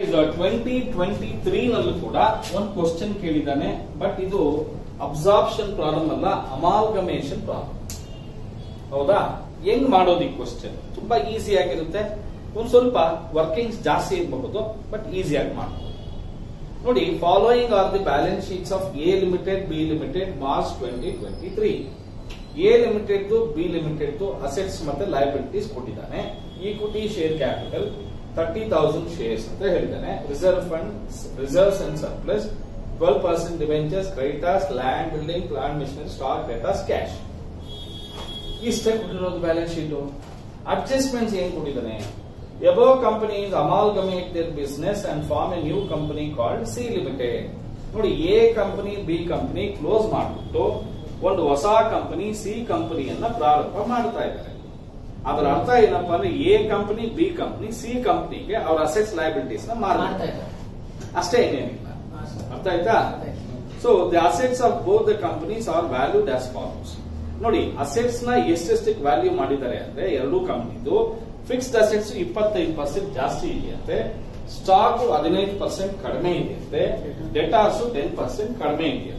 Twenty twenty three ನಲ್ಲೂ ಕೂಡ ಒಂದು ಕ್ವಶನ್ ಕೇಳಿದ್ದಾನೆ ಬಟ್ ಇದು ಅಬ್ಸಾರ್ಪ್ಷನ್ ಪ್ರಾಬ್ಲಮ್ ಅಲ್ಲ ಅಮಾಲ್ಗಮೇಷನ್ ಪ್ರಾಬ್ಲಮ್ ಹೌದಾ ಹೆಂಗ್ ಮಾಡೋದು ಈ ಕ್ವಶನ್ ತುಂಬಾ ಈಸಿ ಆಗಿರುತ್ತೆ ಒಂದ್ ಸ್ವಲ್ಪ ವರ್ಕಿಂಗ್ಸ್ ಜಾಸ್ತಿ ಇರಬಹುದು ಬಟ್ ಈಸಿಯಾಗಿ ಮಾಡ್ಬೋದು ನೋಡಿ following are the balance sheets of A limited B limited March twenty twenty three A limited B limited assets ಮತ್ತೆ ಲಯಬಿಲಿಟೀಸ್ ಕೊಟ್ಟಿದ್ದಾನೆ equity share capital thirty thousand shares ಅಂತ ಹೇಳಿದ್ದಾನೆ reserve fund reserves and surplus twelve percent debentures creditors land building plant machinery stock debtors cash ಇಷ್ಟೇ ಕೊಟ್ಟಿರೋದು balance sheet adjustments ಏನ್ ಕೊಟ್ಟಿದ್ದಾನೆ above companies amalgamate their business and form a new company called C limited ನೋಡಿ A company B company close ಮಾಡಿಬಿಟ್ಟು ಒಂದು ಹೊಸ company C ಕಂಪನಿಯನ್ನ ಪ್ರಾರಂಭ ಮಾಡ್ತಾ ಇದ್ದಾರೆ ಅದರ ಅರ್ಥ ಏನಪ್ಪಾ ಅಂದ್ರೆ A company B company C ಕಂಪನಿಗೆ ಅವ್ರ ಅಸೆಟ್ಸ್ ಲಯಬಿಲಿಟೀಸ್ ನ ಮಾಡ್ತಾ ಮಾರ್ತಾರೆ ಇದ್ದಾರೆ ಅಷ್ಟೇ ಏನೇನಿಲ್ಲ ಹಾ, ಸರ್. ಅರ್ಥ ಆಯ್ತಾ ಅರ್ಥ ಆಯ್ತು. So the assets of both the companies are valued as follows ನೋಡಿ ಅಸೆಟ್ಸ್ ನ ಎಷ್ಟೆಷ್ಟಕ್ಕೆ ವ್ಯಾಲ್ಯೂ ಮಾಡಿದ್ದಾರೆ ಅಂದ್ರೆ ಎರಡೂ ಕಂಪನಿದು ಫಿಕ್ಸ್ಡ್ ಅಸೆಟ್ಸ್ ಇಪ್ಪತ್ತೈದು ಪರ್ಸೆಂಟ್ ಜಾಸ್ತಿ ಇದೆಯಂತೆ ಸ್ಟಾಕ್ ಹದಿನೈದು ಪರ್ಸೆಂಟ್ ಕಡಿಮೆ ಇದೆಯಂತೆ ಡೆಟಾರ್ಸ್ ಟೆನ್ ಪರ್ಸೆಂಟ್ ಕಡಿಮೆ ಇದೆಯಂತೆ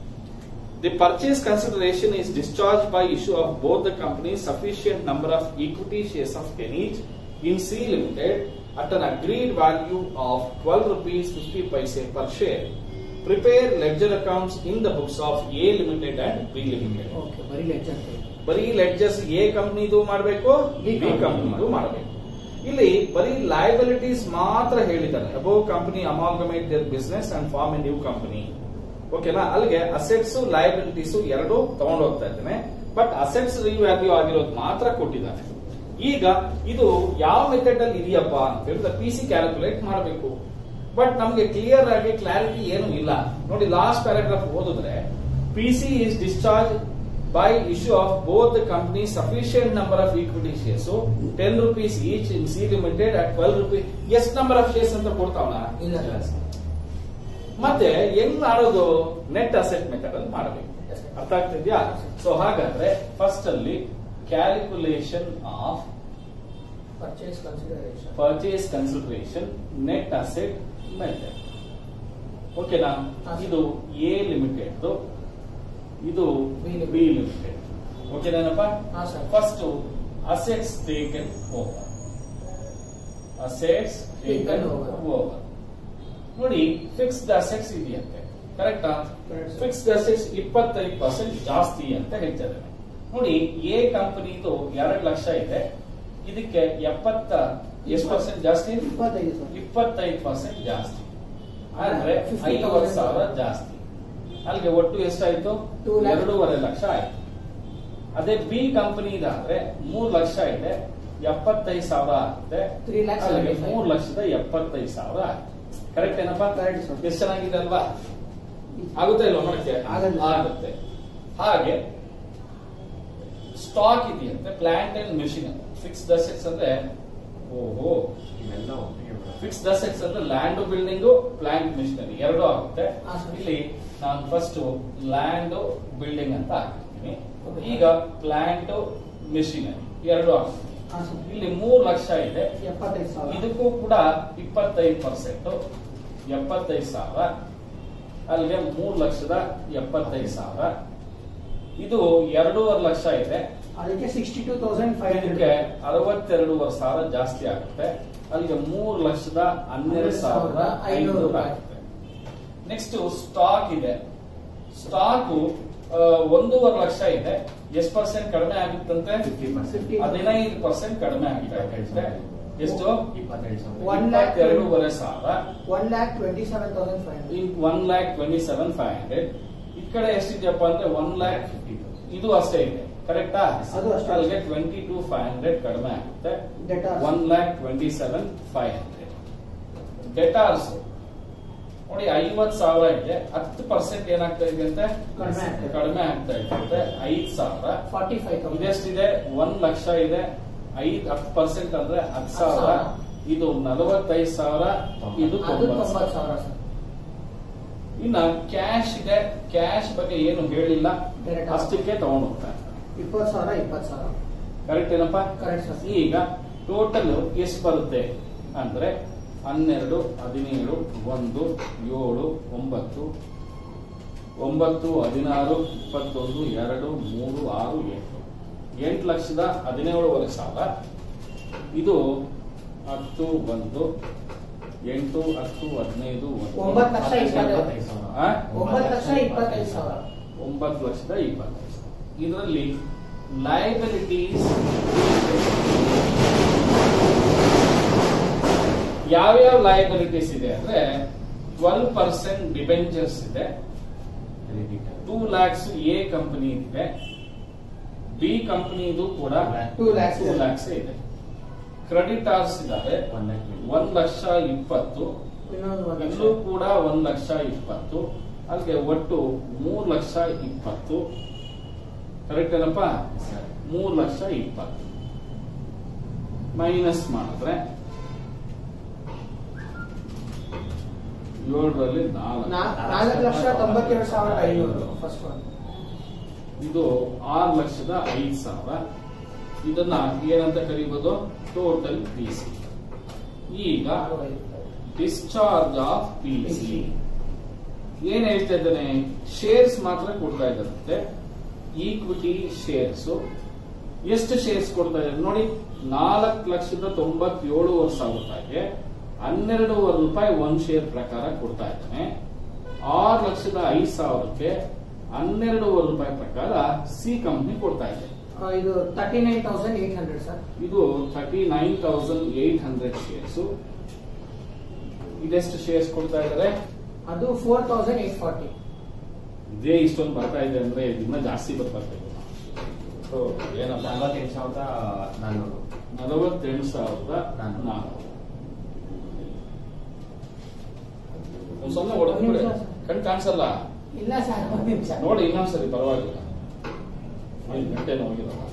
the purchase consideration is discharged by issue of both the companies sufficient number of equity shares of 10 each in C Limited at an agreed value of 12 rupees 50 paise per share. Prepare ledger accounts in the books of A Limited and B Limited. Okay ಬರೀ ledger ಬರೀ ledgers A ಕಂಪ್ನಿದು ಮಾಡಬೇಕು B B ಕಂಪ್ನಿದು ಮಾಡಬೇಕು ಇಲ್ಲಿ ಬರೀ liabilities ಮಾತ್ರ ಹೇಳಿದ್ದಾರೆ above company amalgamate their business and form a new company ಓಕೆನಾ ಅಲ್ಲಿಗೆ ಅಸೆಟ್ಸ್ ಲಯಬಿಲಿಟೀಸ್ ಎರಡು ತಗೊಂಡು ಹೋಗ್ತಾ ಇದ್ದೇನೆ ಬಟ್ ಅಸೆಟ್ಸ್ ರಿವ್ಯಾಲ್ಯೂ ಆಗಿರೋದು ಮಾತ್ರ ಕೊಟ್ಟಿದ್ದಾನೆ ಈಗ ಇದು ಯಾವ ಮೆಥಡ್ ಅಲ್ಲಿ ಇದೆಯಪ್ಪ ಅಂತ ಹೇಳಿದ್ರೆ ಪಿ ಸಿ ಕ್ಯಾಲ್ಕುಲೇಟ್ ಮಾಡಬೇಕು ಬಟ್ ನಮ್ಗೆ ಕ್ಲಿಯರ್ ಆಗಿ ಕ್ಲಾರಿಟಿ ಏನು ಇಲ್ಲ ನೋಡಿ ಲಾಸ್ಟ್ ಪ್ಯಾರಾಗ್ರಾಫ್ ಓದಿದ್ರೆ P C is discharge by issue of both company sufficient number of equity shares ten rupees each in C limited at twelve rupees ಎಷ್ಟು number of shares ಅಂತ ಕೊಡ್ತಾವನ ಇಲ್ಲ ಸರ್. ಮತ್ತೆ ಹೆಂಗ್ ಮಾಡೋದು ನೆಟ್ ಅಸೆಟ್ ಮೆಥಡ್ ಅಲ್ಲಿ ಮಾಡಬೇಕು ಅರ್ಥ ಆಗ್ತಿದ್ಯಾ ಸೊ ಹಾಗಾದ್ರೆ ಫಸ್ಟ್ ಅಲ್ಲಿ calculation of purchase consideration purchase consideration net asset method ಓಕೆನಾ ಹಾ. ಇದು ಎ ಲಿಮಿಟೆಡ್ ಇದು B limited. ಬಿ ಲಿಮಿಟೆಡ್ ಓಕೆನೇನಪ್ಪ ಹಾ sir first assets taken over assets taken Taken over. Over ನೋಡಿ ಫಿಕ್ಸ್ಡ್ ಅಸೆಟ್ಸ್ ಇದೆಯಂತೆ ಕರೆಕ್ಟಾ Correct, sir. ಫಿಕ್ಸ್ಡ್ ಅಸೆಟ್ಸ್ ಇಪ್ಪತ್ತೈದು ಪರ್ಸೆಂಟ್ ಜಾಸ್ತಿ ಅಂತ ಹೇಳ್ತಾರೆ ನೋಡಿ ಎ ಕಂಪನಿದು ಎರಡು ಲಕ್ಷ ಇದೆ ಇದಕ್ಕೆ ಎಪ್ಪತ್ತ ಎಷ್ಟು ಪರ್ಸೆಂಟ್ ಜಾಸ್ತಿ ಇಪ್ಪತ್ತೈದು ಸರ್ ಇಪ್ಪತ್ತೈದು ಪರ್ಸೆಂಟ್ ಜಾಸ್ತಿ ಅಂದ್ರೆ 50,000 ಐವತ್ತು ಸಾವಿರ ಜಾಸ್ತಿ ಅಲ್ಲಿಗೆ ಒಟ್ಟು ಎಷ್ಟಾಯ್ತು Two lakh. ಎರಡೂವರೆ ಲಕ್ಷ ಆಯ್ತು ಅದೇ ಬಿ ಕಂಪನಿ ಇದಾದ್ರೆ ಮೂರ್ ಲಕ್ಷ ಇದೆ ಎಪ್ಪತ್ತೈದು ಸಾವಿರ ಆಗುತ್ತೆ Three lakh ಅಲ್ಲಿಗೆ seventy five. ಮೂರ್ ಲಕ್ಷದ ಎಪ್ಪತ್ತೈದು ಸಾವಿರ ಆಯ್ತು ಕರೆಕ್ಟ್ ಏನಪ್ಪಾ Correct, sir. ಎಷ್ಟು ಚೆನ್ನಾಗಿದೆ ಅಲ್ವಾ ಆಗುತ್ತೆ ಇಲ್ವಾ ಮಾಡಕ್ಕೆ ಆಗಲ್ಲ. ಆಗುತ್ತೆ ಹಾಗೆ ಸ್ಟಾಕ್ ಇದೆಯಂತೆ plant and machine fixed assets ಅಂದ್ರೆ ಓಹೋ ಇವೆಲ್ಲ ಒಟ್ಟಿಗೆ ಬರುತ್ತೆ. ಫಿಕ್ಸ್ಡ್ ಅಸೆಟ್ಸ್ ಅಂದ್ರೆ ಲ್ಯಾಂಡ್ ಬಿಲ್ಡಿಂಗ್ ಪ್ಲಾಂಟ್ ಮಿಷನರಿ ಎರಡು ಆಗುತ್ತೆ ಹಾ, ಸರ್. ಇಲ್ಲಿ ನಾನು ಫಸ್ಟ್ ಲ್ಯಾಂಡ್ ಬಿಲ್ಡಿಂಗ್ ಅಂತ ಹಾಕಿರ್ತೀನಿ Okay. ಈಗ ಪ್ಲಾಂಟ್ ಮಿಷಿನರಿ ಎರಡು ಆಗುತ್ತೆ ಹಾ ಸರ್ ಇಲ್ಲಿ ಮೂರ್ ಲಕ್ಷ ಇದೆ ಎಪ್ಪತ್ತೈದು ಸಾವಿರ ಇದಕ್ಕೂ ಕೂಡ ಇಪ್ಪತ್ತೈದು ಪರ್ಸೆಂಟ್ ಎಪ್ಪತ್ತೈದು ಸಾವಿರ ಅಲ್ಲಿಗೆ ಮೂರ್ ಲಕ್ಷದ ಎಪ್ಪತ್ತೈದು ಸಾವಿರ ಇದು ಎರಡೂವರೆ ಲಕ್ಷ ಇದೆ ಅದಕ್ಕೆ ಸಿಕ್ಸ್ಟಿ ಟೂ ತೌಸಂಡ್ ಫೈವ್ ಇದಕ್ಕೆ ಹಂಡ್ರೆಡ್ ಅರವತ್ತೆರಡೂವರೆ ಸಾವಿರ ಜಾಸ್ತಿ ಆಗುತ್ತೆ ಅಲ್ಲಿಗೆ ಮೂರು ಲಕ್ಷದ ಹನ್ನೆರಡು ಸಾವಿರದ ಐನೂರು ಆಗುತ್ತೆ ನೆಕ್ಸ್ಟ್ ಸ್ಟಾಕ್ ಇದೆ ಸ್ಟಾಕ್ ಒಂದೂವರೆ ಲಕ್ಷ ಇದೆ ಎಷ್ಟು ಪರ್ಸೆಂಟ್ ಕಡಿಮೆ ಆಗುತ್ತಂತೆ 50%. ಹದಿನೈದು ಪರ್ಸೆಂಟ್ ಕಡಿಮೆ ಆಗುತ್ತೆ ಎಷ್ಟು ಇಪ್ಪತ್ತೆರಡು ಸಾವಿರ. One lakh ಇಪ್ಪತ್ತೆರಡೂವರೆ ಸಾವಿರ one lakh twenty seven thousand five hundred one lakh twenty seven five hundred ಈ ಕಡೆ ಎಷ್ಟಿದೆಯಪ್ಪ ಅಂದ್ರೆ ಒನ್ ಲ್ಯಾಕ್ ಫಿಫ್ಟಿ ಇದು ಅಷ್ಟೇ ಇದೆ ಕರೆಕ್ಟಾ ಅದು ಅಷ್ಟೇ. ಅಲ್ಲಿಗೆ ಟ್ವೆಂಟಿ ಟು ಫೈವ್ ಹಂಡ್ರೆಡ್ ಕಡಿಮೆ ಆಗುತ್ತೆ Debtors. One lakh twenty seven five hundred debtors ನೋಡಿ ಐವತ್ ಸಾವಿರ ಇದೆ ಹತ್ತು ಪರ್ಸೆಂಟ್ ಏನಾಗ್ತಾ ಇದೆ ಅಂತೆ ಕಡಿಮೆ ಆಗ್ತಾ ಇದೆ. ಕಡಿಮೆ ಆಗ್ತಾ ಇದೆ ಐದ್ ಸಾವಿರ ಫಾರ್ಟಿ ಫೈವ್ ತೌಸಂಡ್ ಇದೆಷ್ಟಿದೆ ಒಂದ್ ಲಕ್ಷ ಇದೆ ಐದ್ ಹತ್ತು ಪರ್ಸೆಂಟ್ ಅಂದ್ರೆ ಹತ್ತು ಹತ್ತು ಸಾವಿರ ಸಾವಿರ. ಇದು ನಲವತ್ತೈದು ಸಾವಿರ ಇದು ಅದು ತೊಂಬತ್ತು ತೊಂಬತ್ತು ಸಾವಿರ ಸಾವಿರ ಸರ್ ಇನ್ನ ಕ್ಯಾಶ್ ಇದೆ ಕ್ಯಾಶ್ ಬಗ್ಗೆ ಏನು ಹೇಳಿಲ್ಲ Direct. ಅಷ್ಟಕ್ಕೆ ತಗೊಂಡು ಹೋಗ್ತಾರೆ ಇಪ್ಪತ್ತು ಸಾವಿರ ಇಪ್ಪತ್ತು ಸಾವಿರ ಕರೆಕ್ಟ್ ಏನಪ್ಪಾ ಕರೆಕ್ಟ್ ಸರ್ ಈಗ ಟೋಟಲ್ ಎಷ್ಟು ಬರುತ್ತೆ ಅಂದ್ರೆ ಹನ್ನೆರಡು ಹದಿನೇಳು ಒಂದು ಏಳು ಒಂಬತ್ತು ಒಂಬತ್ತು ಹದಿನಾರು ಇಪ್ಪತ್ತೊಂದು ಎರಡು ಮೂರು ಆರು ಎಂಟು ಎಂಟು ಲಕ್ಷದ ಹದಿನೇಳುವರೆ ಸಾವಿರ ಇದು ಹತ್ತು ಒಂದು ಎಂಟು ಹತ್ತು ಹದಿನೈದು ಒಂದು ಒಂಬತ್ತು ಲಕ್ಷ ಇಪ್ಪತ್ತೈದು ಇಪ್ಪತ್ತೈದು ಸಾವಿರ. ಆ? ಒಂಬತ್ತು ಲಕ್ಷ ಇಪ್ಪತ್ತೈದು ಸಾವಿರ ಒಂಬತ್ತು ಲಕ್ಷದ ಇಪ್ಪತ್ತೈದು ಸಾವಿರ ಇದರಲ್ಲಿ ಲಯಬಿಲಿಟೀಸ್ ಯಾವ್ಯಾವ ಲಯಬಿಲಿಟೀಸ್ ಇದೆ ಅಂದ್ರೆ ಟ್ವೆಲ್ ಪರ್ಸೆಂಟ್ ಡಿಬೆಂಚರ್ಸ್ ಇದೆ Creditor. Two lakhs A company ಇದೆ ಬಿ ಕಂಪನಿದು ಕೂಡ ಟೂ ಲ್ಯಾಕ್ಸ್ ಟೂ ಲ್ಯಾಕ್ಸ್ ಇದೆ ಕ್ರೆಡಿಟಾರ್ಸ್ ಇದಾವೆ One lakh twenty. ಒಂದ್ ಲಕ್ಷ ಇಪ್ಪತ್ತು ಇನ್ನೊಂದು ಒಂದು ಇಲ್ಲೂ ಲಕ್ಷ ಕೂಡ ಒಂದ್ ಲಕ್ಷ ಇಪ್ಪತ್ತು ಅಲ್ಲಿಗೆ ಒಟ್ಟು ಮೂರ್ ಲಕ್ಷ ಇಪ್ಪತ್ತು ಕರೆಕ್ಟ್ ಏನಪ್ಪ Yes, sir. ಮೂರ್ ಲಕ್ಷ ಇಪ್ಪತ್ತು ಮೈನಸ್ ಮಾಡಿದ್ರೆ ಏಳರಲ್ಲಿ ನಾಲ್ಕು ನಾ- ನಾಲ್ಕು ಲಕ್ಷ ತೊಂಬತ್ತೆರಡು ಸಾವಿರದ ಐನೂರು ಫಸ್ಟ್ ಒನ್ ಇದು ಆರು ಲಕ್ಷದ ಐದು ಸಾವಿರ ಇದನ್ನ ಏನಂತ ಕರೀಬೋದು ಟೋಟಲ್ ಪಿ ಸಿ ಈಗ ಡಿಸ್ಚಾರ್ಜ್ ಆಫ್ ಪಿ ಸಿ ಏನ್ ಹೇಳ್ತಾ ಇದ್ದಾನೆ ಶೇರ್ಸ್ ಮಾತ್ರ ಕೊಡ್ತಾ ಇದ್ದಾರಂತೆ ಈಕ್ವಿಟಿ ಶೇರ್ಸ್ ಎಷ್ಟು ಶೇರ್ಸ್ ಕೊಡ್ತಾ ಇದ್ದಾರೆ ನೋಡಿ ನಾಲ್ಕು ಲಕ್ಷದ ತೊಂಬತ್ತೇಳುವರೆ ಸಾವಿರ ರೂಪಾಯಿಗೆ ಹನ್ನೆರಡೂವರೆ ರೂಪಾಯಿ ಒಂದ್ ಶೇರ್ ಪ್ರಕಾರ ಕೊಡ್ತಾ ಇದ್ದಾನೆ ಆರು ಲಕ್ಷದ ಐದು ಸಾವಿರಕ್ಕೆ ಹನ್ನೆರಡೂವರೆ ರೂಪಾಯಿ ಪ್ರಕಾರ ಸಿ ಕಂಪ್ನಿ ಕೊಡ್ತಾ ಇದೆ ಆ, ಇದು thirty nine thousand eight hundred sir ಇದು thirty nine thousand eight hundred shares ಇದೆಷ್ಟು ಶೇರ್ಸ್ ಕೊಡ್ತಾ ಇದ್ದಾರೆ ಅದು ಫೋರ್ ತೌಸಂಡ್ ಏಟ್ ಫಾರ್ಟಿ ಇದೇ ಇಷ್ಟೊಂದು ಬರ್ತಾ ಇದೆ ಅಂದ್ರೆ ಇದನ್ನ ಜಾಸ್ತಿ ಬರ್ತಾ ಇದೆ So, ಏನಪ್ಪ ನಲವತ್ತೆಂಟು ಸಾವಿರದ ನಾನ್ನೂರು ನಲವತ್ತೆಂಟು ಸಾವಿರದ ನಾನ್ನೂರು. ನಾಲ್ಕು ಒಂದ್ ಸ್ವಲ್ಪ ಹೊಡೆದ್ಬಿಡಿ ಒಂದ್ ನಿಮಿಷ. ಕಣ್ ಕಾಣಿಸಲ್ಲ ಇಲ್ಲ ಸರ್ ಒಂದು ನಿಮಿಷ ನೋಡಿ ಇನ್ನೊಂದ್ಸರಿ ಪರವಾಗಿಲ್ಲ ಏನ್ ಗಂಟೆ ಹೋಗಿಲ್ಲ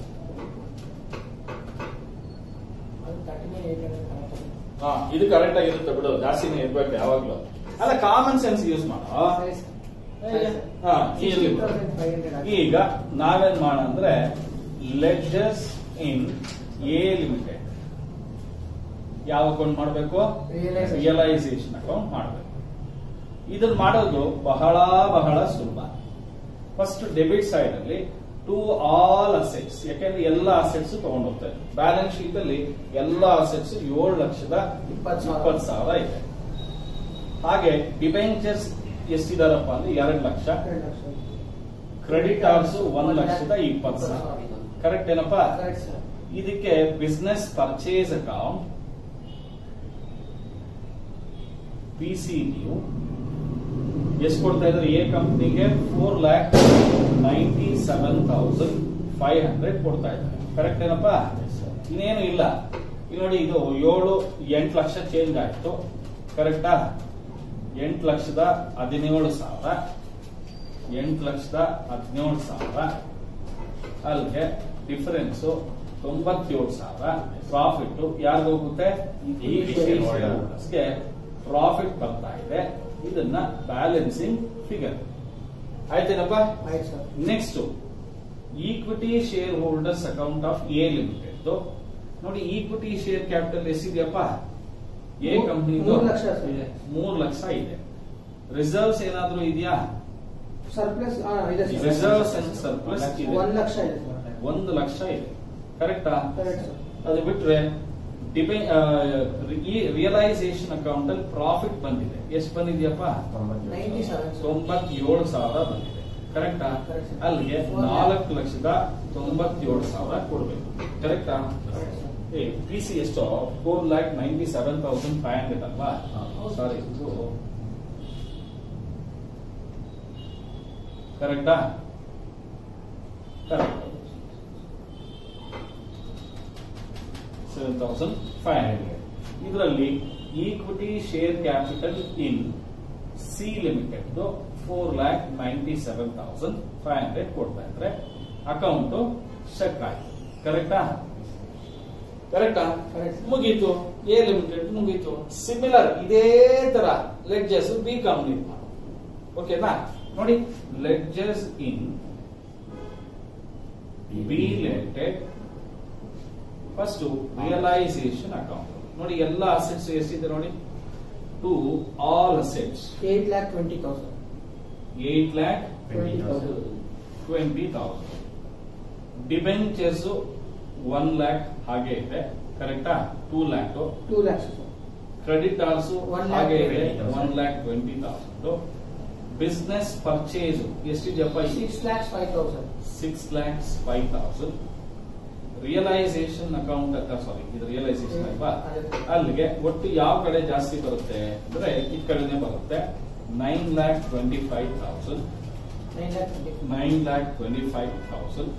ಅದು ತರ್ಟಿ ನೈನ್ ಏಟ್ ಹಂಡ್ರೆಡ್ ಹಾ ಇದು ಕರೆಕ್ಟ್ ಆಗಿರುತ್ತೆ ಬಿಡು ಜಾಸ್ತಿನೇ ಇರ್ಬೇಕು ಯಾವಾಗ್ಲೂ ಅಲ್ಲ ಕಾಮನ್ ಸೆನ್ಸ್ ಯೂಸ್ ಮಾಡೋ ಸರಿ ಸರ್ ಹಾ, ಇಲ್ಲಿ. ಫೈವ್ ಹಂಡ್ರೆಡ್ ಈಗ ನಾವೇನ್ ಮಾಡೋಣ ಅಂದ್ರೆ ಲೆಡ್ಜರ್ಸ್ ಇನ್ ಎ ಲಿಮಿಟೆಡ್ ಯಾವ ಅಕೌಂಟ್ ಮಾಡಬೇಕು Realization. ರಿಯಲೈಸೇಷನ್ ಅಕೌಂಟ್ ಮಾಡಬೇಕು ಇದನ್ನ ಮಾಡೋದು ಬಹಳ ಬಹಳ ಸುಲಭ ಫಸ್ಟ್ ಡೆಬಿಟ್ ಸೈಡ್ ಅಲ್ಲಿ ಟು ಆಲ್ ಅಸೆಟ್ಸ್ ಯಾಕೆಂದ್ರೆ ಎಲ್ಲ ಅಸೆಟ್ಸ್ ತಗೊಂಡು ಹೋಗ್ತಾರೆ ಬ್ಯಾಲೆನ್ಸ್ ಶೀಟ್ ಅಲ್ಲಿ ಎಲ್ಲ ಅಸೆಟ್ಸ್ ಏಳು ಲಕ್ಷದ ಇಪ್ಪತ್ತು ಸಾವಿರ. ಇಪ್ಪತ್ತು ಸಾವಿರ ಇದೆ ಹಾಗೆ ಡಿಬೆಂಚರ್ಸ್ ಎಷ್ಟಿದಾರಪ್ಪ ಅಂದ್ರೆ ಎರಡು ಲಕ್ಷ ಎರಡು ಲಕ್ಷ ಕ್ರೆಡಿಟಾರ್ಸ್ ಒಂದ್ ಲಕ್ಷದ ಇಪ್ಪತ್ತು ಸಾವಿರ ಕರೆಕ್ಟ್ ಏನಪ್ಪಾ ಕರೆಕ್ಟ್ ಸರ್ ಇದಕ್ಕೆ business purchase account P C due ಎಷ್ಟು ಕೊಡ್ತಾ ಇದ್ದಾರೆ ಎ ಕಂಪ್ನಿಗೆ four lakh ninety seven thousand five hundred ಕೊಡ್ತಾ ಇದ್ದಾರೆ ಕರೆಕ್ಟ್ ಏನಪ್ಪಾ ಇನ್ನೇನು ಇಲ್ಲ ಇಲ್ಲಿ ನೋಡಿ ಇದು ಏಳು ಎಂಟು ಲಕ್ಷ ಚೇಂಜ್ ಆಯ್ತು ಕರೆಕ್ಟಾ ಎಂಟು ಲಕ್ಷದ ಹದಿನೇಳು ಸಾವಿರ ಎಂಟು ಲಕ್ಷದ ಹದಿನೇಳು ಸಾವಿರ ಅಲ್ಲಿಗೆ ಡಿಫರೆನ್ಸ್ ತೊಂಬತ್ತೇಳು ಸಾವಿರ ಪ್ರಾಫಿಟ್ ಯಾರಿಗ ಹೋಗುತ್ತೆ ಈ ಗೆ ಪ್ರಾಫಿಟ್ ಬರ್ತಾ ಇದೆ ಇದನ್ನ ಬ್ಯಾಲೆನ್ಸಿಂಗ್ ಫಿಗರ್ ಆಯ್ತೇನಪ್ಪ ಆಯ್ತು sir next equity share holders account of A limited ನೋಡಿ ಈಕ್ವಿಟಿ ಶೇರ್ ಕ್ಯಾಪಿಟಲ್ ಎಷ್ಟಿದೆಯಪ್ಪ ಎ ಮೂರ್- ಕಂಪ್ನಿ ಮೂರ್ ಲಕ್ಷ ಇದೆ. ಮೂರ್ ಲಕ್ಷ ಇದೆ ರಿಸರ್ವ್ಸ್ ಏನಾದ್ರೂ ಇದೆಯಾ ಸರ್ಪ್ಲಸ್ ಇದೆ ಸರ್ ರಿಸರ್ವ್ಸ್ ಅಂಡ್ ಸರ್ಪ್ಲಸ್ ಇದೆ ಒಂದ್ ಲಕ್ಷ ಇದೆ ಸರ್ ಒಂದು ಲಕ್ಷ ಇದೆ ಕರೆಕ್ಟಾ ಕರೆಕ್ಟ್ ಸರ್ ಅದು ಬಿಟ್ರೆ ಡಿಪೆ ರಿಯಲೈಸೇಷನ್ ಅಕೌಂಟ್ ಅಲ್ಲಿ ಪ್ರಾಫಿಟ್ ಬಂದಿದೆ ಎಷ್ಟು ಬಂದಿದೆಯಪ್ಪ ನೈಂಟಿ ಸೆವೆನ್ ತೊಂಬತ್ತೇಳು ಸಾವಿರ ಬಂದಿದೆ ಕರೆಕ್ಟಾ Correct, sir. ಅಲ್ಲಿಗೆ Four ನಾಲ್ಕು ಲಕ್ಷದ ತೊಂಬತ್ತೇಳು ಸಾವಿರ ಕೊಡ್ಬೇಕು ಕರೆಕ್ಟಾ ಏ ಪಿ ಸಿ ಎಷ್ಟು four lakh ninety seven thousand five hundred ಅಲ್ವಾ ಹಾ. ಸಾರಿ ಇದು ಕರೆಕ್ಟಾ correct seven thousand five hundred ಇದರಲ್ಲಿ equity share capital in C limited four lakh ninety seven thousand five hundred ಕೊಡ್ತಾ ಇದ್ರೆ ಅಕೌಂಟ್ ಚೆಕ್ ಆಯ್ತು ಕರೆಕ್ಟಾ ಕರೆಕ್ಟಾ Correct. ಮುಗೀತು ಎ ಲಿಮಿಟೆಡ್ ಮುಗೀತು ಸಿಮಿಲರ್ ಇದೇ ತರ ಲೆಡ್ಜಸ್ ಬಿ ಕಂಪ್ನಿ ಓಕೆನಾ ನೋಡಿ ledgers in B limited first realisation account ನೋಡಿ ಎಲ್ಲ ಅಸೆಟ್ಸ್ ಎಷ್ಟಿದೆ ನೋಡಿ to all assets eight lakh twenty thousand eight lakh twenty thousand twenty thousand debentures one lakh ಹಾಗೆ ಇದೆ ಕರೆಕ್ಟಾ two lakh two lakhs sir credit also One lakh ಹಾಗೆ ಇದೆ twenty thousand. One lakh twenty thousand business purchase ಎಷ್ಟಿದೆಯಪ್ಪ six lakhs five thousand six lakhs five thousand realisation account sorry ಇದು realisation ಅಲ್ವಾ ಅಲ್ಲಿಗೆ ಒಟ್ಟು ಯಾವ ಕಡೆ ಜಾಸ್ತಿ ಬರುತ್ತೆ ಅಂದ್ರೆ ಈ ಕಡೆನೆ ಬರುತ್ತೆ nine lakh twenty five thousand nine lakh twenty nine lakh twenty five thousand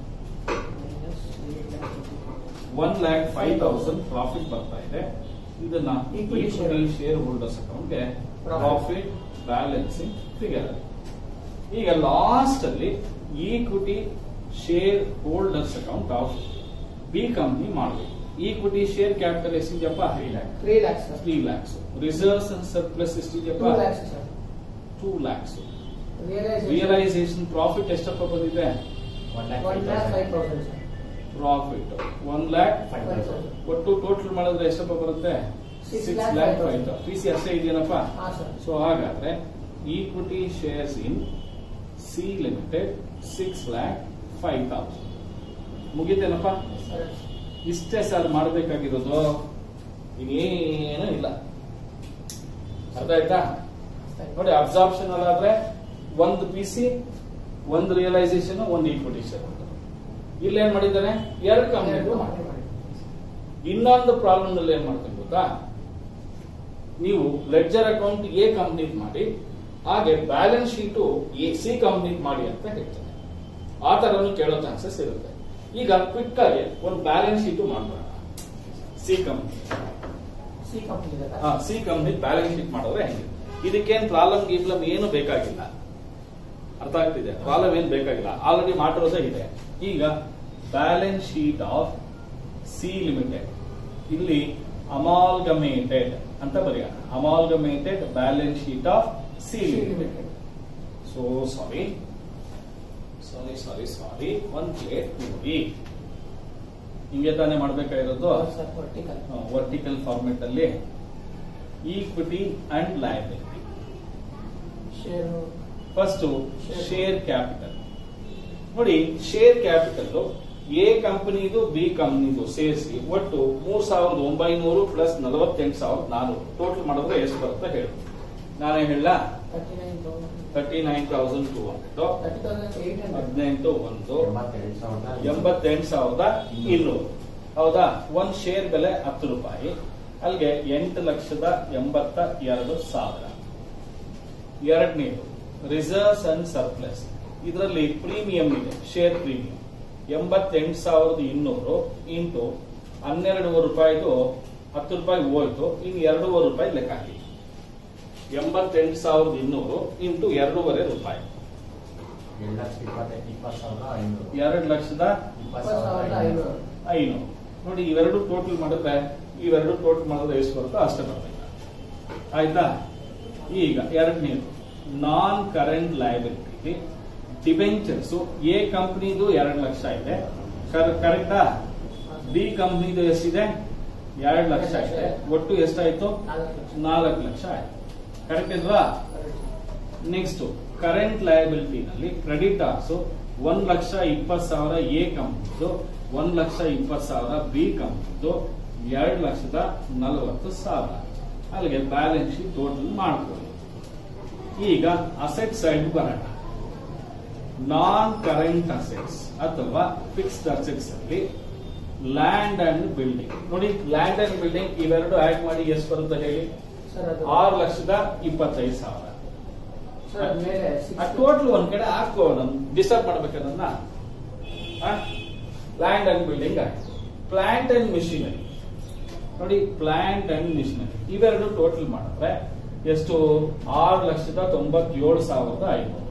one lakh five thousand profit ಬರ್ತಾ ಇದೆ ಇದನ್ನ Equity share. Equity share holders ಅಕೌಂಟ್ಗೆ Profit. ಪ್ರಾಫಿಟ್ ಬ್ಯಾಲೆನ್ಸಿಂಗ್ ಫಿಗರ್ ಈಗ ಲಾಸ್ಟ್ ಅಲ್ಲಿ equity share holders account of B company ಮಾಡಬೇಕು equity share capital ಎಷ್ಟಿದೆಯಪ್ಪ Three lakh. Three lakhs sir three lakhs reserves and surplus two ಎಷ್ಟಿದೆಯಪ್ಪ lakhs sir two lakhs realisation realisation profit ಎಷ್ಟಪ್ಪ ಬಂದಿದೆ One lakh one lakh five thousand sir profit one lakh Five five thousand. Thousand ಒಟ್ಟು total ಮಾಡಿದ್ರೆ ಎಷ್ಟಪ್ಪ ಬರುತ್ತೆ Six six lakh lakh five five thousand. P C ಅಷ್ಟೇ ಇದೆಯೇನಪ್ಪ ಹಾ ಸರ್ ಸೊ ಹಾಗಾದ್ರೆ equity shares in C limited six lakh five thousand ಮುಗಿತೇನಪ್ಪ sir ಇಷ್ಟೇ ಸರ್ ಮಾಡಬೇಕಾಗಿರೋದು ಇನ್ನೇನು ಇಲ್ಲ ಅರ್ಥ ಆಯ್ತಾ ನೋಡಿ ಅಬ್ಸಾರ್ಪ್ಷನ್ ಆದ್ರೆ ಒಂದು ಪಿ ಸಿ ಒಂದು ರಿಯಲೈಸೇಷನ್ ಒಂದು ಈಕ್ವಿಟಿ ಶೇರ್ ಇಲ್ಲೇನ್ ಮಾಡಿದ್ದಾನೆ ಎರಡು ಕಂಪ್ನಿಗಳು ಮಾಡಿ ಇನ್ನೊಂದು ಪ್ರಾಬ್ಲಮ್ ನಲ್ಲಿ ಏನ್ ಮಾಡ್ತೀನಿ ಗೊತ್ತಾ ನೀವು ಲೆಡ್ಜರ್ ಅಕೌಂಟ್ ಎ ಕಂಪ್ನಿ ಮಾಡಿ ಹಾಗೆ balance sheet A C company ಮಾಡಿ ಅಂತ ಹೇಳ್ತಾನೆ ಆ ತರನು ಕೇಳೋ ಚಾನ್ಸಸ್ ಇರುತ್ತೆ ಈಗ ಕ್ವಿಕ್ ಆಗಿ ಒಂದು ಬ್ಯಾಲೆನ್ಸ್ ಶೀಟು ಮಾಡ್ಬೋಣ ಸಿ ಕಂಪ್ನಿ ಸಿ ಕಂಪ್ನಿ ಇದೆ ಸಿ ಕಂಪ್ನಿ ಬ್ಯಾಲೆನ್ಸ್ ಶೀಟ್ ಮಾಡಿದ್ರೆ ಹೆಂಗೆ ಇದಕ್ಕೇನ್ ಪ್ರಾಬ್ಲಮ್ ಗಿಬ್ಲಮ್ ಏನು ಬೇಕಾಗಿಲ್ಲ ಅರ್ಥ ಆಗ್ತಿದೆ ಪ್ರಾಬ್ಲಮ್ ಏನ್ ಬೇಕಾಗಿಲ್ಲ ಆಲ್ರೆಡಿ ಮಾಡಿರೋದೇ ಇದೆ ಈಗ balance sheet of C limited ಇಲ್ಲಿ ಅಮಾಲ್ಗಮೇಟೆಡ್ ಅಂತ ಬರೆಯೋಣ amalgamated balance sheet of C C limited limited so sorry sorry sorry sorry one plate puri ಹಿಂಗೆ ತಾನೇ ಮಾಡ್ಬೇಕಾಗಿರೋದು ಸರ್ ವರ್ಟಿಕಲ್ ವರ್ಟಿಕಲ್ ಫಾರ್ಮೆಟ್ ಅಲ್ಲಿ equity and liability share first Share. Share capital ನೋಡಿ share capital A ಕಂಪನಿದು B ಕಂಪನಿದು ಸೇರಿಸಿ ಒಟ್ಟು ಮೂರ್ ಸಾವಿರದ ಒಂಬೈನೂರು ಪ್ಲಸ್ ನಲವತ್ತೆಂಟು ಸಾವಿರದ ನಾನೂರು ಟೋಟಲ್ ಮಾಡಿದ್ರೆ ಎಷ್ಟು ಬರುತ್ತೆ ಹೇಳು ನಾನೇ ಹೇಳ thirty nine thousand thirty nine thousand two hundred thirty thousand eight hundred ಹದಿನೆಂಟು ಒಂದು ಎಂಬತ್ತೆರಡು ಸಾವಿರದ ಎಂಬತ್ತೆಂಟು ಸಾವಿರದ ಇನ್ನೂರು ಹೌದಾ ಒಂದ್ ಶೇರ್ ಬೆಲೆ ಹತ್ತು ರೂಪಾಯಿ ಅಲ್ಲಿಗೆ ಎಂಟು ಲಕ್ಷದ ಎಂಬತ್ತ ಎರಡು ಸಾವಿರ ಎರಡನೇದು ರಿಸರ್ವ್ಸ್ ಅಂಡ್ ಸರ್ಪ್ಲಸ್ ಇದರಲ್ಲಿ ಪ್ರೀಮಿಯಂ ಇದೆ ಶೇರ್ ಪ್ರೀಮಿಯಂ ಎಂಬತ್ತೆಂಟು ಸಾವಿರದ ಇನ್ನೂರು ಇಂಟು ಹನ್ನೆರಡೂವರೆ ರೂಪಾಯಿದು ಹತ್ತು ರೂಪಾಯಿ ಹೋಯ್ತು ಇನ್ನು ಎರಡೂವರೆ ರೂಪಾಯಿ ಲೆಕ್ಕ ಹಾಕಿ ಎಂಬತ್ತೆಂಟು ಸಾವಿರದ ಇನ್ನೂರು ಇಂಟು ಎರಡೂವರೆ ರೂಪಾಯಿ ಎರಡು ಲಕ್ಷ ಇಪ್ಪತ್ತೈದು ಇಪ್ಪತ್ತು ಸಾವಿರದ ಐನೂರು ಎರಡು ಲಕ್ಷದ ಇಪ್ಪತ್ತು ಇಪ್ಪತ್ತು ಸಾವಿರದ ಸಾವಿರದ ಐನೂರು ಐನೂರು ಐನೂರು ನೋಡಿ ಇವೆರಡು ಟೋಟಲ್ ಮಾಡಿದ್ರೆ ಇವೆರಡು ಟೋಟಲ್ ಮಾಡಿದ್ರೆ ಎಷ್ಟು ಬರುತ್ತೋ ಅಷ್ಟೇ ಬರ್ತೈತೆ ಆಯ್ತಾ ಈಗ ಎರಡನೇದು non current liability debentures A ಕಂಪ್ನಿದು ಎರಡು ಲಕ್ಷ ಇದೆ ಕರೆಕ್ಟಾ ಬಿ ಕಂಪ್ನಿದು ಎಷ್ಟಿದೆ ಎರಡು ಲಕ್ಷ ಇದೆ ಒಟ್ಟು ಎಷ್ಟಾಯ್ತು ನಾಲ್ಕು ಲಕ್ಷ ನಾಲ್ಕು ಲಕ್ಷ ಆಯ್ತು ಕರೆಕ್ಟ್ ಇಲ್ವಾ ನೆಕ್ಸ್ಟ್ ಕರೆಂಟ್ ಲಯಬಿಲಿಟಿ ನಲ್ಲಿ ಕ್ರೆಡಿಟಾರ್ಸ್ ಒಂದ್ ಲಕ್ಷ ಇಪ್ಪತ್ತು ಸಾವಿರ ಎ ಕಂಪ್ನಿದು ಒಂದ್ ಲಕ್ಷ ಇಪ್ಪತ್ತು ಸಾವಿರ ಬಿ ಕಂಪ್ನಿದು ಎರಡು ಲಕ್ಷದ ನಲವತ್ತು ಸಾವಿರ ಅಲ್ಲಿಗೆ ಬ್ಯಾಲೆನ್ಸ್ ಶೀಟ್ ಟೋಟಲ್ ಮಾಡ್ಕೊಳ್ಳಿ ಈಗ ಅಸೆಟ್ ಸೈಡ್ ಬರೋಣ ನಾನ್ ಕರೆಂಟ್ ಅಸೆಟ್ಸ್ ಅಥವಾ ಫಿಕ್ಸ್ಡ್ ಅಸೆಟ್ಸ್ ಅಲ್ಲಿ ಲ್ಯಾಂಡ್ ಅಂಡ್ ಬಿಲ್ಡಿಂಗ್ ನೋಡಿ ಲ್ಯಾಂಡ್ ಅಂಡ್ ಬಿಲ್ಡಿಂಗ್ ಇವೆರಡು ಆಡ್ ಮಾಡಿ ಎಷ್ಟು ಬರುತ್ತೆ ಹೇಳಿ ಸರ್ ಅದು ಆರು ಲಕ್ಷದ ಇಪ್ಪತ್ತೈದು ಸಾವಿರ ಸರ್ ಅದ್ಮೇಲೆ ಆ ಟೋಟಲ್ ಒಂದ್ ಕಡೆ ಹಾಕೋ ನಮ್ ಡಿಸ್ಟರ್ಬ್ ಮಾಡ್ಬೇಕನ್ನ ಲ್ಯಾಂಡ್ ಅಂಡ್ ಬಿಲ್ಡಿಂಗ್ ಆಯ್ತು ಪ್ಲಾಂಟ್ ಅಂಡ್ ಮಿಷಿನರಿ ನೋಡಿ ಪ್ಲಾಂಟ್ ಅಂಡ್ ಮಿಷಿನರಿ ಇವೆರಡು ಟೋಟಲ್ ಮಾಡಿದ್ರೆ ಎಷ್ಟು ಆರು ಲಕ್ಷದ ತೊಂಬತ್ತೇಳು ಸಾವಿರದ ಐನೂರು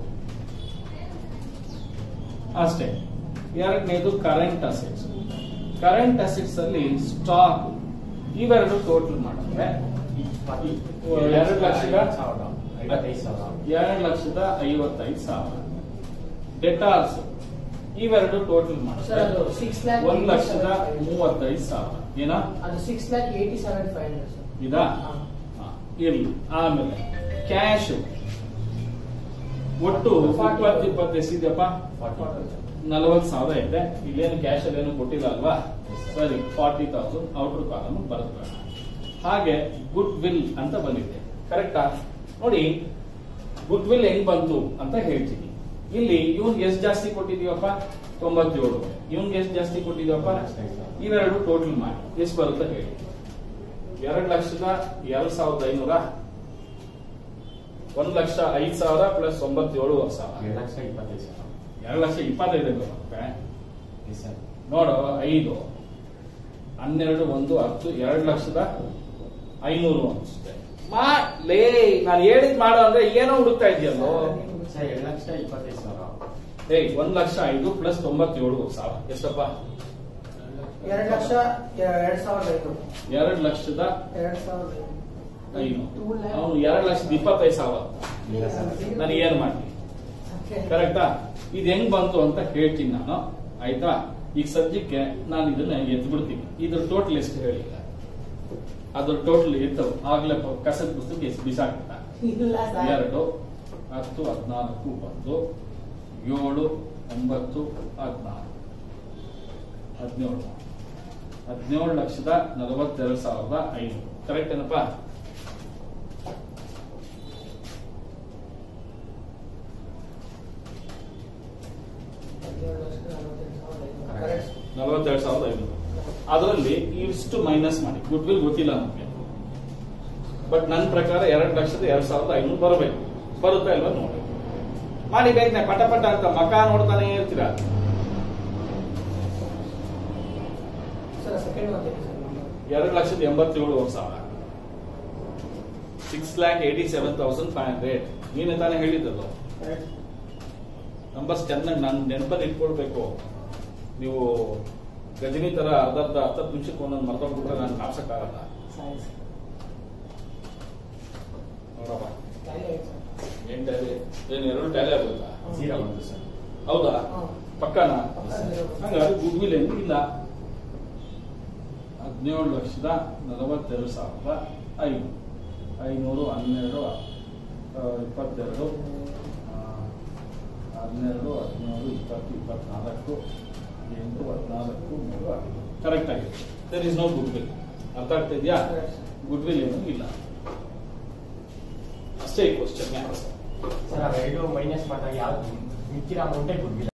ಅಷ್ಟೇ ಎರಡನೇದು ಕರೆಂಟ್ ಅಸೆಟ್ಸ್ ಕರೆಂಟ್ ಅಸೆಟ್ಸ್ ಅಲ್ಲಿ ಸ್ಟಾಕ್ ಇವೆರಡು ಟೋಟಲ್ ಮಾಡಿದ್ರೆ ಎರಡು ಲಕ್ಷದ ಸಾವಿರದ ಐವತ್ತೈದು ಸಾವಿರ ಎರಡು ಲಕ್ಷದ ಐವತ್ತೈದು ಸಾವಿರ ಡೆಟಾರ್ಸ್ ಇವೆರಡು ಟೋಟಲ್ ಸರ್ ಮಾಡಿದ್ರೆ ಅದು ಸಿಕ್ಸ್ ಲ್ಯಾಕ್ ಒಂದ್ ಲಕ್ಷದ ಮೂವತ್ತೈದು ಸಾವಿರ ಏನ ಅದು six lakh eighty seven five hundred sir ಇದಾ ಹಾ. ಹಾ. ಇರ್ಲಿ ಆಮೇಲೆ ಕ್ಯಾಶ್ ಒಟ್ಟು ಇಪ್ಪತ್ತು ಇಪ್ಪತ್ತು ಎಷ್ಟಿದೆಯಪ್ಪ ನಲವತ್ತು ಸಾವಿರ ಇದೆ ಇಲ್ಲೇನು ಕ್ಯಾಶ್ ಅಲ್ಲಿ ಏನು ಕೊಟ್ಟಿಲ್ಲ ಅಲ್ವಾ ಸರಿ ಫಾರ್ಟಿ ತೌಸಂಡ್ ಔಟರ್ ಕಾಲಮ್ ಬರುತ್ತೆ ಹಾಗೆ ಗುಡ್ ವಿಲ್ ಅಂತ ಬಂದಿದೆ ಕರೆಕ್ಟಾ ನೋಡಿ ಗುಡ್ ವಿಲ್ ಹೆಂಗ್ ಬಂತು ಅಂತ ಹೇಳ್ತೀನಿ ಇಲ್ಲಿ ಇವ್ನ್ಗೆ ಎಷ್ಟು ಜಾಸ್ತಿ ಕೊಟ್ಟಿದೀವಪ್ಪ ತೊಂಬತ್ತೇಳು ಇವ್ನ್ಗೆ ಎಷ್ಟು ಜಾಸ್ತಿ ಕೊಟ್ಟಿದೀವಪ್ಪ ಇವೆರಡು ಟೋಟಲ್ ಮಾಡಿ ಎಷ್ಟು ಬರುತ್ತೆ ಹೇಳಿ ಎರಡು ಲಕ್ಷದ ಎರಡ್ ಸಾವಿರದ ಐನೂರ ಒಂದ್ ಲಕ್ಷ ಐದ್ ಸಾವಿರ ಪ್ಲಸ್ ಒಂಬತ್ತೇಳು ಸಾವಿರ ಎರಡು ಲಕ್ಷ ಇಪ್ಪತ್ತೈದು ಸಾವಿರ ಎರಡು ಲಕ್ಷ ಇಪ್ಪತ್ತೈದು ಬರುತ್ತೆ ಎಸ್ ಸರ್ ನೋಡು ಐದು ಹನ್ನೆರಡು ಒಂದು ಹತ್ತು ಎರಡು ಲಕ್ಷದ ಐನೂರು ಅನಿಸುತ್ತೆ ಮಾ ಲೇ ನಾನು ಹೇಳಿದ್ ಮಾಡು ಅಂದ್ರೆ ಏನೋ ಹುಡುಕ್ತಾ ಇದೆಯಲ್ಲೋ ಸರ್ ಎರಡು ಲಕ್ಷ ಇಪ್ಪತ್ತೈದು ಸಾವಿರ ಏಯ್ ಒಂದ್ ಲಕ್ಷ ಐದು ಪ್ಲಸ್ ತೊಂಬತ್ತೇಳು ಸಾವಿರ ಎಷ್ಟಪ್ಪ ಎರಡು ಲಕ್ಷ ಎರಡ್ ಸಾವಿರದ ಐದು ಎರಡು ಲಕ್ಷದ ಎರಡ್ ಸಾವಿರದ ಐದು Two lakh. ಅವನು ಎರಡು ಲಕ್ಷದ ಇಪ್ಪತ್ತೈದು ಸಾವಿರ ಇಲ್ಲ ಸರ್ ನಾನು ಏನ್ ಮಾಡ್ಲಿ Okay. ಕರೆಕ್ಟಾ ಇದು ಹೆಂಗ್ ಬಂತು ಅಂತ ಹೇಳ್ತೀನಿ ನಾನು ಆಯ್ತಾ ಈಗ ಸದ್ಯಕ್ಕೆ ನಾನು ಇದನ್ನ ಎದ್ದು ಬಿಡ್ತೀನಿ ಇದ್ರ ಟೋಟಲ್ ಎಷ್ಟು ಹೇಳಿ ಅದ್ರ ಟೋಟಲ್ ಎತ್ತು ಆಗ್ಲೇ ಪ- ಕಸದ ಪುಸ್ತಕ ಎಷ್ಟು ಬಿಸಾಕ್ಬಿಟ್ಟ ಇಲ್ಲ ಸರ್ ಎರಡು ಹತ್ತು ಹದಿನಾಲ್ಕು ಬಂದು ಏಳು ಒಂಬತ್ತು ಹದಿನಾರು ಹದಿನೇಳು ಹದಿನೇಳು ಲಕ್ಷದ ನಲವತ್ತೆರಡು ಸಾವಿರದ ಐನೂರು ಕರೆಕ್ಟ್ ಏನಪ್ಪ ಹದಿನೇಳು ಲಕ್ಷದ ನಲವತ್ತೆಂಟು ಸಾವಿರದ ಐನೂರು. Correct. ನಲವತ್ತೆರಡು ಸಾವಿರದ ಐನೂರು ಅದರಲ್ಲಿ ಇಷ್ಟು ಮೈನಸ್ ಮಾಡಿ ಗುಡ್ ವಿಲ್ ಗೊತ್ತಿಲ್ಲ ನಮಗೆ ಬಟ್ ನನ್ನ ಪ್ರಕಾರ ಎರಡು ಲಕ್ಷದ ಎರಡ್ ಸಾವಿರದ ಐನೂರು ಬರಬೇಕು ಬರುತ್ತಾ ಇಲ್ವಾ ನೋಡಿ ಮಾಡಿ ಬೇಕನೆ ಪಟ ಪಟ ಅಂತ ಮಕ ನೋಡ್ತಾನೆ ಇರ್ತೀರಾ ಸರ್ ಸೆಕೆಂಡ್ ಒಂದು ಹೇಳಿ ಸರ್ number. ಎರಡು ಲಕ್ಷದ ಎಂಬತ್ತೇಳು ಸಾವಿರ six lakh eighty seven thousand five hundred ನೀನೇ ತಾನೇ ಹೇಳಿದ್ದಲ್ಲ Correct. ನಂಬರ್ಸ್ ಚೆನ್ನಾಗಿ ನಾನು ನೆನಪಲ್ಲಿ ಇಟ್ಕೊಳ್ಬೇಕು ನೀವು ಗಜನಿ ತರ ಅರ್ಧ ಅರ್ಧ ಹತ್ತತ್ತು ನಿಮಿಷಕ್ಕೆ ಒಂದೊಂದು ಮರ್ತೋಗ್ಬಿಟ್ರೆ ನಾನು ಕಾಪ್ಸಕ್ಕಾಗಲ್ಲ Science. ನೋಡಪ್ಪ Tally ಆಯ್ತು ಸರ್. ಏನ್ ಟ್ಯಾಲಿ ಏನ್ ಎರಡು ಟ್ಯಾಲಿ ಆಗುತ್ತಾ ಜೀರೋ ಬಂತು ಸರ್ ಹೌದಾ ಹ್ಮ್. ಪಕ್ಕನಾ ಪಕ್ಕ zero. ಹಂಗಾದ್ರೆ ಗುಡ್ ವಿಲ್ ಏನು ಇಲ್ಲ ಹದಿನೇಳು ಲಕ್ಷದ ನಲವತ್ತೆರಡು ಸಾವಿರದ ಐದು ಐನೂರು ಹನ್ನೆರಡು ಆ, ಇಪ್ಪತ್ತೆರಡು ಆ, ಹನ್ನೆರಡು ಹದಿನೇಳು ಇಪ್ಪತ್ತು ಇಪ್ಪತ್ನಾಲ್ಕು ಎಂಟು ಹದಿನಾಲ್ಕು ಮೂರು ಐದು ಕರೆಕ್ಟ್ ಆಗಿದೆ there is no good will ಅರ್ಥ ಆಗ್ತಾ ಇದೆಯಾ Correct. ಗುಡ್ ವಿಲ್ ಏನು ಇಲ್ಲ ಅಷ್ಟೇ ಕ್ವಶನ್ ಸರ್ ಅವೆರಡು ಮೈನಸ್ ಮಾಡಿದಾಗ ಯಾವ್ದು ಮಿಕ್ಕಿರೋ ಅಮೌಂಟೇ ಗುಡ್ವಿಲ್ಲ